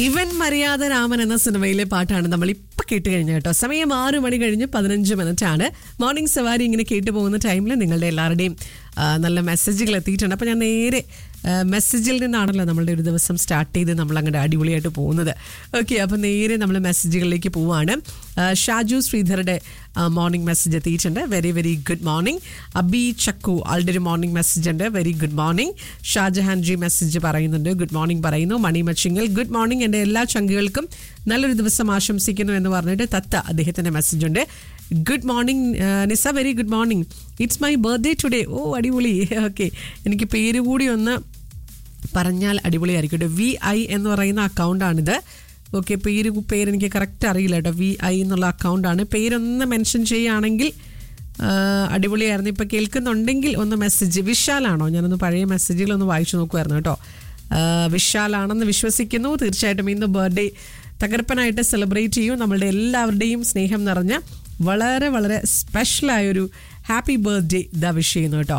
ഇവൻ മര്യാദ രാമൻ എന്ന സിനിമയിലെ പാട്ടാണ് നമ്മൾ ഇപ്പൊ കേട്ട് കഴിഞ്ഞ കേട്ടോ സമയം ആറ് മണി കഴിഞ്ഞ് പതിനഞ്ച് മിനിറ്റ് ആണ് മോർണിംഗ് സവാരി ഇങ്ങനെ കേട്ടു പോകുന്ന ടൈമിൽ നിങ്ങളുടെ എല്ലാവരുടെയും ആ, നല്ല മെസ്സേജുകൾ എത്തിയിട്ടുണ്ട് അപ്പോൾ ഞാൻ നേരെ ആ, മെസ്സേജിൽ നിന്നാണല്ലോ നമ്മളുടെ ഒരു ദിവസം സ്റ്റാർട്ട് ചെയ്ത് നമ്മൾ അങ്ങോട്ട് അടിപൊളിയായിട്ട് പോകുന്നത് ഓക്കെ അപ്പോൾ നേരെ നമ്മൾ മെസ്സേജുകളിലേക്ക് പോവാണ് ആ, ഷാജു ശ്രീധറുടെ മോർണിംഗ് മെസ്സേജ് എത്തിയിട്ടുണ്ട് very very good morning Abi Chakku ആളുടെ ഒരു മോർണിംഗ് മെസ്സേജ് ഉണ്ട് very good morning Shajahan ji message പറയുന്നുണ്ട് ഗുഡ് മോർണിംഗ് പറയുന്നു മണി മച്ചിങ്ങൽ ഗുഡ് മോർണിംഗ് എൻ്റെ എല്ലാ ചങ്കുകൾക്കും നല്ലൊരു ദിവസം ആശംസിക്കുന്നു എന്ന് പറഞ്ഞിട്ട് തത്ത അദ്ദേഹത്തിൻ്റെ മെസ്സേജ് ഉണ്ട് good morning Nisa very good morning it's my birthday today ഓ അടിപൊളി ഓക്കെ എനിക്ക് പേര് കൂടി ഒന്ന് പറഞ്ഞാൽ അടിപൊളിയായിരിക്കും വി ഐ എന്ന് പറയുന്ന അക്കൗണ്ടാണിത് ഓക്കെ പേര് പേര് എനിക്ക് കറക്റ്റ് അറിയില്ല കേട്ടോ വി ഐ എന്നുള്ള അക്കൗണ്ടാണ് പേരൊന്ന് മെൻഷൻ ചെയ്യുകയാണെങ്കിൽ ആ, അടിപൊളിയായിരുന്നു ഇപ്പോൾ കേൾക്കുന്നുണ്ടെങ്കിൽ ഒന്ന് മെസ്സേജ് വിശാലാണോ ഞാനൊന്ന് പഴയ മെസ്സേജുകളൊന്ന് വായിച്ചു നോക്കുമായിരുന്നു കേട്ടോ ആ, വിശാലാണെന്ന് വിശ്വസിക്കുന്നു തീർച്ചയായിട്ടും ഇന്ന് ബർത്ത്ഡേ തകർപ്പനായിട്ട് സെലിബ്രേറ്റ് ചെയ്യും നമ്മളുടെ എല്ലാവരുടെയും സ്നേഹം നിറഞ്ഞ വളരെ വളരെ സ്പെഷ്യലായൊരു ഹാപ്പി ബർത്ത്ഡേ ഇതാ വിഷ് ചെയ്യുന്നു കേട്ടോ